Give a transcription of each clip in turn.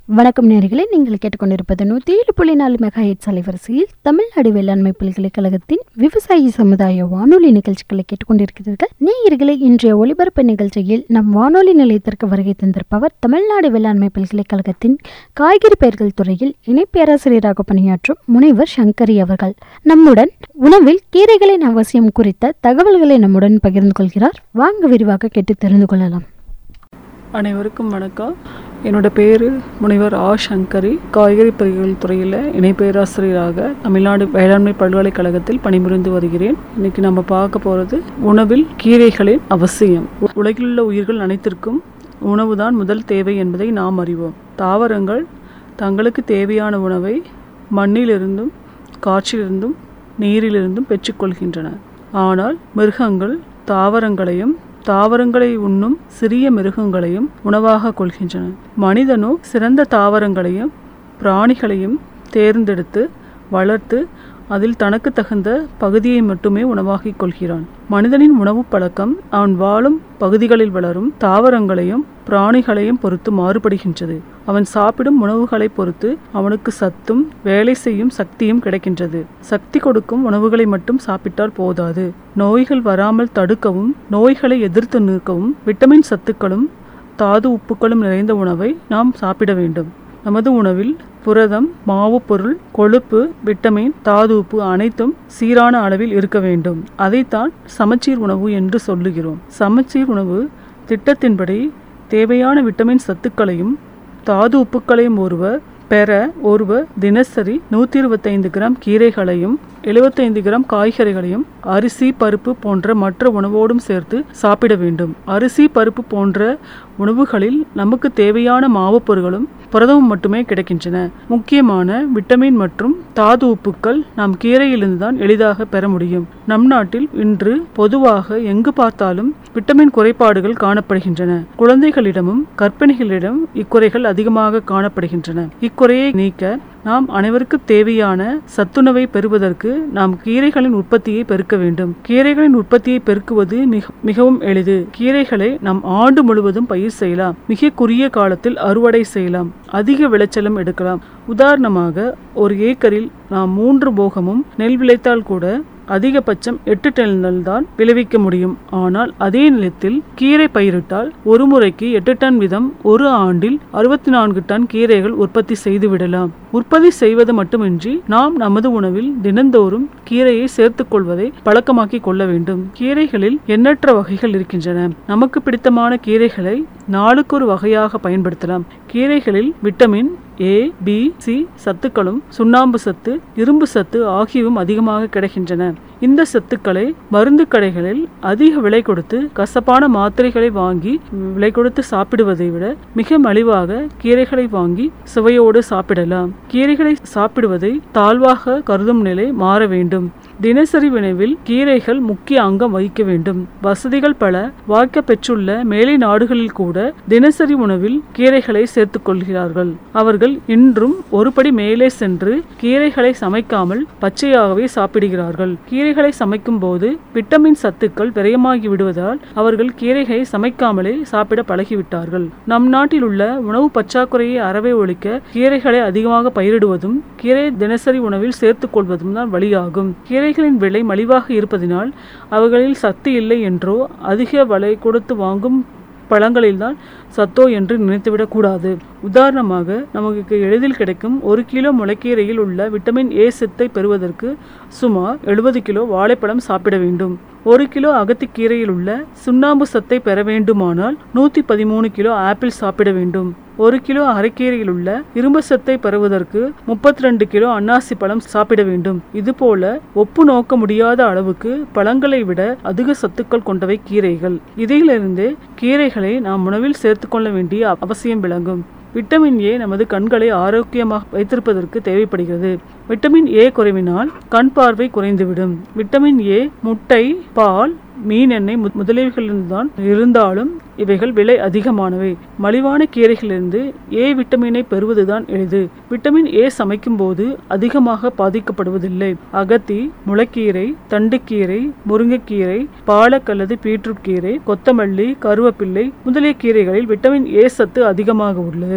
வணக்கம் நேர்களே நீங்கள் கேட்டுக்கொண்டிருப்பது நூற்றி ஏழு புள்ளி நாலு மெகா ஹெட்ஸ் அலைவரிசையில் தமிழ்நாடு வேளாண்மை பல்கலைக்கழகத்தின் விவசாயி சமுதாய வானொலி நிகழ்ச்சிகளை கேட்டுக்கொண்டிருக்கிறீர்கள் நேயர்களே இன்றைய ஒலிபரப்பு நிகழ்ச்சியில் நம் வானொலி நிலையத்திற்கு வருகை தந்திருப்பவர் தமிழ்நாடு வேளாண்மை பல்கலைக்கழகத்தின் காய்கறி பயிர்கள் துறையில் இணை பேராசிரியராக பணியாற்றும் முனைவர் சங்கரி அவர்கள் நம்முடன் உணவில் கீரைகளின் அவசியம் குறித்த தகவல்களை நம்முடன் பகிர்ந்து கொள்கிறார் வாங்க விரிவாக கேட்டு தெரிந்து கொள்ளலாம் அனைவருக்கும் வணக்கம் என்னோட பேர் முனைவர் ஆ சங்கரி காய்கறி பயிர்கள் துறையில் இணை பேராசிரியராக தமிழ்நாடு வேளாண்மை பல்கலைக்கழகத்தில் பணிபுரிந்து வருகிறேன் இன்னைக்கு நம்ம பார்க்க போகிறது உணவில் கீரைகளின் அவசியம் உ- உலகிலுள்ள உயிர்கள் அனைத்திற்கும் உணவுதான் முதல் தேவை என்பதை நாம் அறிவோம் தாவரங்கள் தங்களுக்கு தேவையான உணவை மண்ணிலிருந்தும் காற்றிலிருந்தும் நீரிலிருந்தும் பெற்றுக்கொள்கின்றன ஆனால் மிருகங்கள் தாவரங்களையும் தாவரங்களை உண்ணும் சிறிய மிருகங்களையும் உணவாக கொள்கின்றன மனிதனோ சிறந்த தாவரங்களையும் பிராணிகளையும் தேர்ந்தெடுத்து வளர்த்து அதில் தனக்கு தகுந்த பகுதியை மட்டுமே உணவாக்கிக் கொள்கிறான் மனிதனின் உணவு பழக்கம் அவன் வாழும் பகுதிகளில் வளரும் தாவரங்களையும் பிராணிகளையும் பொறுத்து மாறுபடுகின்றது அவன் சாப்பிடும் உணவுகளை பொறுத்து அவனுக்கு சத்தும் வேலை செய்யும் சக்தியும் கிடைக்கின்றது சக்தி கொடுக்கும் உணவுகளை மட்டும் சாப்பிட்டால் போதாது நோய்கள் வராமல் தடுக்கவும் நோய்களை எதிர்த்து நிற்கவும் விட்டமின் சத்துக்களும் தாது உப்புக்களும் நிறைந்த உணவை நாம் சாப்பிட வேண்டும் நமது உணவில் புரதம் மாவுப் பொருள் கொழுப்பு விட்டமின் தாது உப்பு அனைத்தும் சீரான அளவில் இருக்க வேண்டும் அதைத்தான் சமச்சீர் உணவு என்று சொல்லுகிறோம் சமச்சீர் உணவு திட்டத்தின்படி தேவையான விட்டமின் சத்துக்களையும் தாது உப்புக்களையும் ஒருவர் பெற ஒருவர் தினசரி நூற்றி இருபத்தைந்து கிராம் கீரைகளையும் எழுபத்தைந்து கிராம் காய்கறிகளையும் அரிசி பருப்பு போன்ற மற்ற உணவோடும் சேர்த்து சாப்பிட வேண்டும் அரிசி பருப்பு போன்ற உணவுகளில் நமக்கு தேவையான மாவுப் பொருட்களும் புரதமும் மட்டுமே கிடைக்கின்றன முக்கியமான விட்டமின் மற்றும் தாது உப்புக்கள் நாம் கீரையிலிருந்து தான் எளிதாக பெற முடியும் நம் நாட்டில் இன்று பொதுவாக எங்கு பார்த்தாலும் விட்டமின் குறைபாடுகள் காணப்படுகின்றன குழந்தைகளிடமும் கர்ப்பிணிகளிடம் இக்குறைகள் அதிகமாக காணப்படுகின்றன இக்குறையை நீக்க நாம் அனைவருக்கும் தேவையான சத்துணவை பெறுவதற்கு நாம் கீரைகளின் உற்பத்தியை பெருக்க வேண்டும் கீரைகளின் உற்பத்தியை பெருக்குவது மிக மிகவும் எளிது கீரைகளை நாம் ஆண்டு முழுவதும் பயிர் செய்யலாம் மிக குறுகிய காலத்தில் அறுவடை செய்யலாம் அதிக விளைச்சலும் எடுக்கலாம் உதாரணமாக ஒரு ஏக்கரில் நாம் மூன்று போகமும் நெல் விளைத்தால் கூட அதிகபட்சம் எட்டு டன்கள் தான் விளைவிக்க முடியும் ஆனால் அதே நிலத்தில் கீரை பயிரிட்டால் ஒரு முறைக்கு எட்டு டன் வீதம் ஒரு ஆண்டில் அறுபத்தி நான்கு டன் கீரைகள் உற்பத்தி செய்து விடலாம் உற்பத்தி செய்வது மட்டுமின்றி நாம் நமது உணவில் தினந்தோறும் கீரையை சேர்த்துக் கொள்வதை பழக்கமாக்கி கொள்ள வேண்டும் கீரைகளில் எண்ணற்ற வகைகள் இருக்கின்றன நமக்கு பிடித்தமான கீரைகளை நாளுக்கு ஒரு வகையாக பயன்படுத்தலாம் கீரைகளில் விட்டமின் ஏ பி சி சத்துக்களும் சுண்ணாம்பு சத்து இரும்பு சத்து ஆகியவும் அதிகமாக கிடைக்கின்றன இந்த சத்துக்களை மருந்து கடைகளில் அதிக விலை கொடுத்து கசப்பான மாத்திரைகளை வாங்கி விலை கொடுத்து சாப்பிடுவதை விட மிக மலிவாக கீரைகளை வாங்கி சுவையோடு சாப்பிடலாம் கீரைகளை சாப்பிடுவதை தாழ்வாக கருதும் நிலை மாற வேண்டும் தினசரி உணவில் கீரைகள் முக்கிய அங்கம் வகிக்க வேண்டும் வசதிகள் பல வாய்க்க பெற்றுள்ள மேலை நாடுகளில் கூட தினசரி உணவில் கீரைகளை சேர்த்துக் கொள்கிறார்கள் அவர்கள் இன்றும் ஒருபடி மேலே சென்று கீரைகளை சமைக்காமல் பச்சையாகவே சாப்பிடுகிறார்கள் கீரைகளை சமைக்கும் போது விட்டமின் சத்துக்கள் விரயமாகி விடுவதால் அவர்கள் கீரைகளை சமைக்காமலே சாப்பிட பழகிவிட்டார்கள் நம் நாட்டில் உள்ள உணவு பற்றாக்குறையை அறவே ஒழிக்க கீரைகளை அதிகமாக பயிரிடுவதும் கீரை தினசரி உணவில் சேர்த்துக் கொள்வதும் தான் வழியாகும் கீரைகளின் விலை மலிவாக இருப்பதினால் அவர்களில் சக்தி இல்லை என்றோ அதிக விலை கொடுத்து வாங்கும் பழங்களில்தான் சத்தோ என்று நினைத்துவிடக் கூடாது உதாரணமாக நமக்கு எளிதில் கிடைக்கும் ஒரு கிலோ முளைக்கீரையில் உள்ள விட்டமின் ஏ சத்தை பெறுவதற்கு சுமார் எழுபது கிலோ வாழைப்பழம் சாப்பிட வேண்டும் ஒரு கிலோ அகத்திக்கீரையில் உள்ள சுண்ணாம்பு சத்தை பெற வேண்டுமானால் நூற்றி பதிமூணு கிலோ ஆப்பிள் சாப்பிட வேண்டும் ஒரு கிலோ அரைக்கீரையில் உள்ள இரும்பு சத்தை பெறுவதற்கு முப்பத்தி ரெண்டு கிலோ அன்னாசி பழம் சாப்பிட வேண்டும் இதுபோல ஒப்பு நோக்க முடியாத அளவுக்கு பழங்களை விட அதிக சத்துக்கள் கொண்டவை கீரைகள் இதிலிருந்து கீரைகளை நாம் உணவில் சேர்த்துக்கொள்ள வேண்டிய அவசியம் விளங்கும் விட்டமின் ஏ நமது கண்களை ஆரோக்கியமாக வைத்திருப்பதற்கு தேவைப்படுகிறது விட்டமின் ஏ குறைவினால் கண் பார்வை குறைந்துவிடும் விட்டமின் ஏ முட்டை பால் மீன் எண்ணெய் மு- முதலியவைகளில்தான் இருந்தாலும் இவைகள் விலை அதிகமானவை மலிவான கீரைகளிலிருந்து ஏ விட்டமினை பெறுவதுதான் எளிது விட்டமின் ஏ சமைக்கும் போது அதிகமாக பாதிக்கப்படுவதில்லை அகத்தி முளைக்கீரை தண்டுக்கீரை முருங்கைக்கீரை பாலக் அல்லது பீட்ரூட் கீரை கொத்தமல்லி கருவேப்பிள்ளை முதலிய கீரைகளில் விட்டமின் ஏ சத்து அதிகமாக உள்ளது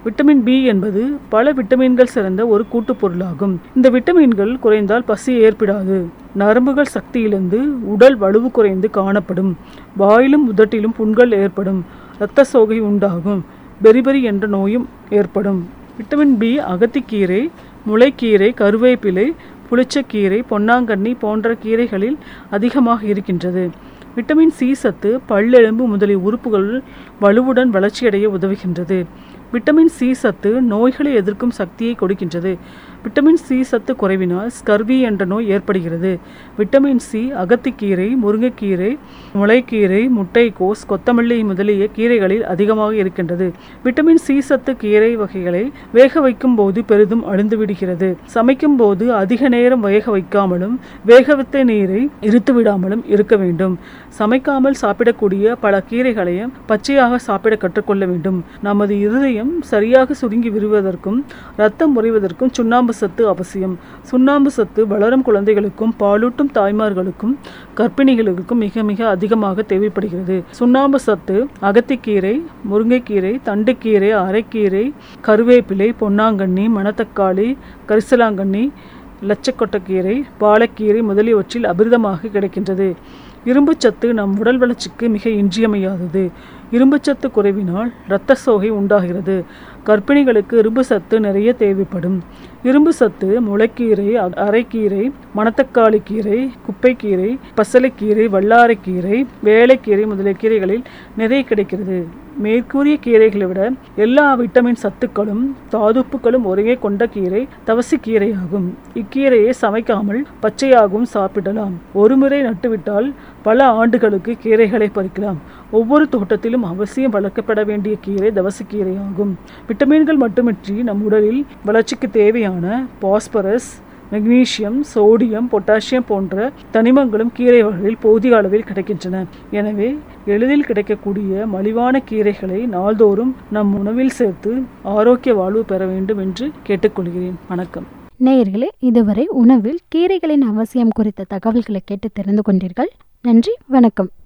விட்டமின் பி என்பது பல விட்டமின்கள் சிறந்த ஒரு கூட்டுப் பொருளாகும் இந்த விட்டமின்கள் குறைந்தால் பசி ஏற்படாது நரம்புகள் சக்தியிழந்து உடல் வலுவு குறைந்து காணப்படும் வாயிலும் உதட்டிலும் புண்கள் ஏற்படும் இரத்த சோகை உண்டாகும் பெரிபெரி என்ற நோயும் ஏற்படும் விட்டமின் பி அகத்திக்கீரை முளைக்கீரை கருவேப்பிலை புளிச்சக்கீரை பொன்னாங்கண்ணி போன்ற கீரைகளில் அதிகமாக இருக்கின்றது விட்டமின் சி சத்து பல்லெலும்பு முதலிய உறுப்புகள் வலுவுடன் வளர்ச்சியடைய உதவுகின்றது விட்டமின் சி சத்து நோய்களை எதிர்க்கும் சக்தியை கொடுக்கின்றது விட்டமின் சி சத்து குறைவினால் ஸ்கர்வி என்ற நோய் ஏற்படுகிறது விட்டமின் சி அகத்திக்கீரை முருங்கைக்கீரை முளைக்கீரை முட்டைக்கோஸ் கொத்தமல்லி முதலிய கீரைகளில் அதிகமாக இருக்கின்றது விட்டமின் சி சத்து கீரை வகைகளை வேக வைக்கும் போது பெரிதும் அழிந்து விடுகிறது சமைக்கும் போது அதிக நேரம் வேக வைக்காமலும் வேக வைத்த நீரை இருத்து விடாமலும் இருக்க வேண்டும் சமைக்காமல் சாப்பிடக்கூடிய பல கீரைகளையும் பச்சையாக சாப்பிட கற்றுக்கொள்ள வேண்டும் நமது இருதயம் சரியாக சுருங்கி விரிவதற்கும் ரத்தம் முறைவதற்கும் சுண்ணாம்பு சத்து அவசியம் சுண்ணாம்பு சத்து வளரும் குழந்தைகளுக்கும் பாலூட்டும் தாய்மார்களுக்கும் கர்ப்பிணிகளுக்கும் மிக மிக அதிகமாக தேவைப்படுகிறது சுண்ணாம்பு சத்து அகத்திக்கீரை முருங்கைக்கீரை தண்டுக்கீரை அரைக்கீரை கருவேப்பிலை பொன்னாங்கண்ணி மணத்தக்காளி கரிசலாங்கண்ணி லட்சக்கொட்டக்கீரை பாலக்கீரை முதலியவற்றில் அபிரிதமாக கிடைக்கின்றது இரும்புச்சத்து நம் உடல் வளர்ச்சிக்கு மிக இன்றியமையாதது இரும்புச்சத்து குறைவினால் இரத்த சோகை உண்டாகிறது கர்ப்பிணிகளுக்கு இரும்பு சத்து நிறைய தேவைப்படும் இரும்பு சத்து முளைக்கீரை அ- அரைக்கீரை மணத்தக்காளி கீரை குப்பைக்கீரை பசலைக்கீரை வல்லாரைக்கீரை வேலைக்கீரை முதலிய கீரைகளில் நிறைய கிடைக்கிறது மேற்கூறிய கீரைகளை விட எல்லா விட்டமின் சத்துக்களும் தாதுப்புகளும் ஒருங்கே கொண்ட கீரை தவசி கீரையாகும் இக்கீரையை சமைக்காமல் பச்சையாகவும் சாப்பிடலாம் ஒருமுறை நட்டுவிட்டால் பல ஆண்டுகளுக்கு கீரைகளை பறிக்கலாம் ஒவ்வொரு தோட்டத்திலும் அவசியம் வளர்க்கப்பட வேண்டிய கீரை தவசக்கீரை ஆகும் விட்டமின்கள் மட்டுமின்றி நம் உடலில் வளர்ச்சிக்கு தேவையான பாஸ்பரஸ் மெக்னீசியம் சோடியம் பொட்டாசியம் போன்ற தனிமங்களும் கீரை வகைகளில் போதிய அளவில் கிடைக்கின்றன எனவே எளிதில் கிடைக்கக்கூடிய மலிவான கீரைகளை நாள்தோறும் நம் உணவில் சேர்த்து ஆரோக்கிய வாழ்வு பெற வேண்டும் என்று கேட்டுக்கொள்கிறேன் வணக்கம் நேயர்களே இதுவரை உணவில் கீரைகளின் அவசியம் குறித்த தகவல்களை கேட்டு தெரிந்து கொண்டீர்கள் நன்றி வணக்கம்